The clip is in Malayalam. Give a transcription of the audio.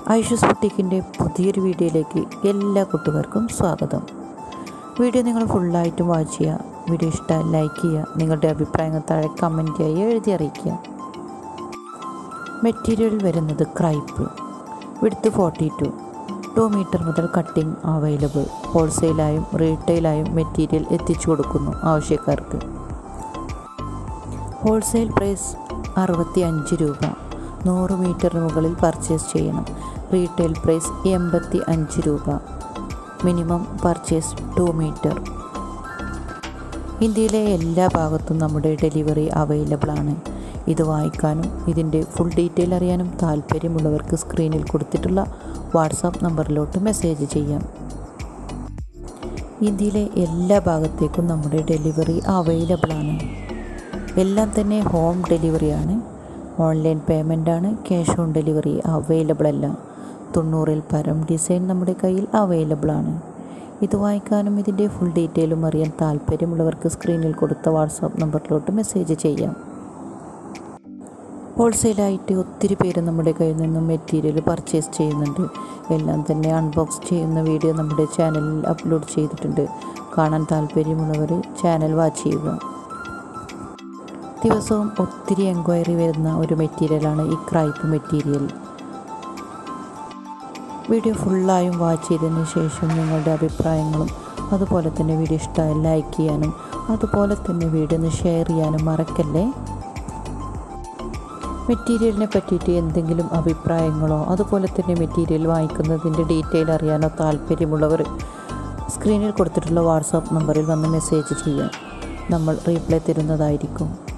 ഐഷസ് ബുട്ടീക്കിൻ്റെ പുതിയൊരു വീഡിയോയിലേക്ക് എല്ലാ കൂട്ടുകാർക്കും സ്വാഗതം വീഡിയോ നിങ്ങൾ ഫുള്ളായിട്ടും വാച്ച് ചെയ്യുക വീഡിയോ ഇഷ്ടമായി ലൈക്ക് ചെയ്യുക നിങ്ങളുടെ അഭിപ്രായങ്ങൾ താഴെ കമൻറ്റായി എഴുതി അറിയിക്കുക മെറ്റീരിയൽ വരുന്നത് crepe width forty two two metre മുതൽ കട്ടിംഗ് അവൈലബിൾ ഹോൾസെയിലായും റീറ്റെയിലായും മെറ്റീരിയൽ എത്തിച്ചു കൊടുക്കുന്നു ആവശ്യക്കാർക്ക് ഹോൾസെയിൽ പ്രൈസ് അറുപത്തി അഞ്ച് രൂപ നൂറ് മീറ്ററിന് മുകളിൽ പർച്ചേസ് ചെയ്യണം റീറ്റെയിൽ പ്രൈസ് എൺപത്തി അഞ്ച് രൂപ മിനിമം പർച്ചേസ് ടു മീറ്റർ ഇന്ത്യയിലെ എല്ലാ ഭാഗത്തും നമ്മുടെ ഡെലിവറി അവൈലബിൾ ആണ് ഇത് വായിക്കാനും ഇതിൻ്റെ ഫുൾ ഡീറ്റെയിൽ അറിയാനും താല്പര്യമുള്ളവർക്ക് സ്ക്രീനിൽ കൊടുത്തിട്ടുള്ള വാട്സാപ്പ് നമ്പറിലോട്ട് മെസ്സേജ് ചെയ്യാം ഇന്ത്യയിലെ എല്ലാ ഭാഗത്തേക്കും നമ്മുടെ ഡെലിവറി അവൈലബിൾ ആണ് എല്ലാം തന്നെ ഹോം ഡെലിവറിയാണ് ഓൺലൈൻ പേയ്മെൻ്റാണ് ക്യാഷ് ഓൺ ഡെലിവറി അവൈലബിൾ അല്ല തൊണ്ണൂറിൽ പരം ഡിസൈൻ നമ്മുടെ കയ്യിൽ അവൈലബിൾ ആണ് ഇത് വായിക്കാനും ഇതിൻ്റെ ഫുൾ ഡീറ്റെയിലും അറിയാൻ താല്പര്യമുള്ളവർക്ക് സ്ക്രീനിൽ കൊടുത്ത വാട്സാപ്പ് നമ്പറിലോട്ട് മെസ്സേജ് ചെയ്യാം ഹോൾസെയിലായിട്ട് ഒത്തിരി പേര് നമ്മുടെ കയ്യിൽ നിന്നും മെറ്റീരിയൽ പർച്ചേസ് ചെയ്യുന്നുണ്ട് എല്ലാം തന്നെ അൺബോക്സ് ചെയ്യുന്ന വീഡിയോ നമ്മുടെ ചാനലിൽ അപ്ലോഡ് ചെയ്തിട്ടുണ്ട് കാണാൻ താല്പര്യമുള്ളവർ ചാനൽ വാച്ച് ചെയ്യുക ദിവസവും ഒത്തിരി എൻക്വയറി വരുന്ന ഒരു മെറ്റീരിയലാണ് ഈ ക്രൈപ്പ് മെറ്റീരിയൽ വീഡിയോ ഫുള്ളായും വാച്ച് ചെയ്തതിന് ശേഷം നിങ്ങളുടെ അഭിപ്രായങ്ങളും അതുപോലെ തന്നെ വീഡിയോ ഇഷ്ടമായി ലൈക്ക് ചെയ്യാനും അതുപോലെ തന്നെ വീഡിയോ ഒന്ന് ഷെയർ ചെയ്യാനും മറക്കല്ലേ മെറ്റീരിയലിനെ പറ്റിയിട്ട് എന്തെങ്കിലും അഭിപ്രായങ്ങളോ അതുപോലെ തന്നെ മെറ്റീരിയൽ വാങ്ങിക്കുന്നതിൻ്റെ ഡീറ്റെയിൽ അറിയാനോ താല്പര്യമുള്ളവർ സ്ക്രീനിൽ കൊടുത്തിട്ടുള്ള വാട്സാപ്പ് നമ്പറിൽ വന്ന് മെസ്സേജ് ചെയ്യാം നമ്മൾ റീപ്ലൈ തരുന്നതായിരിക്കും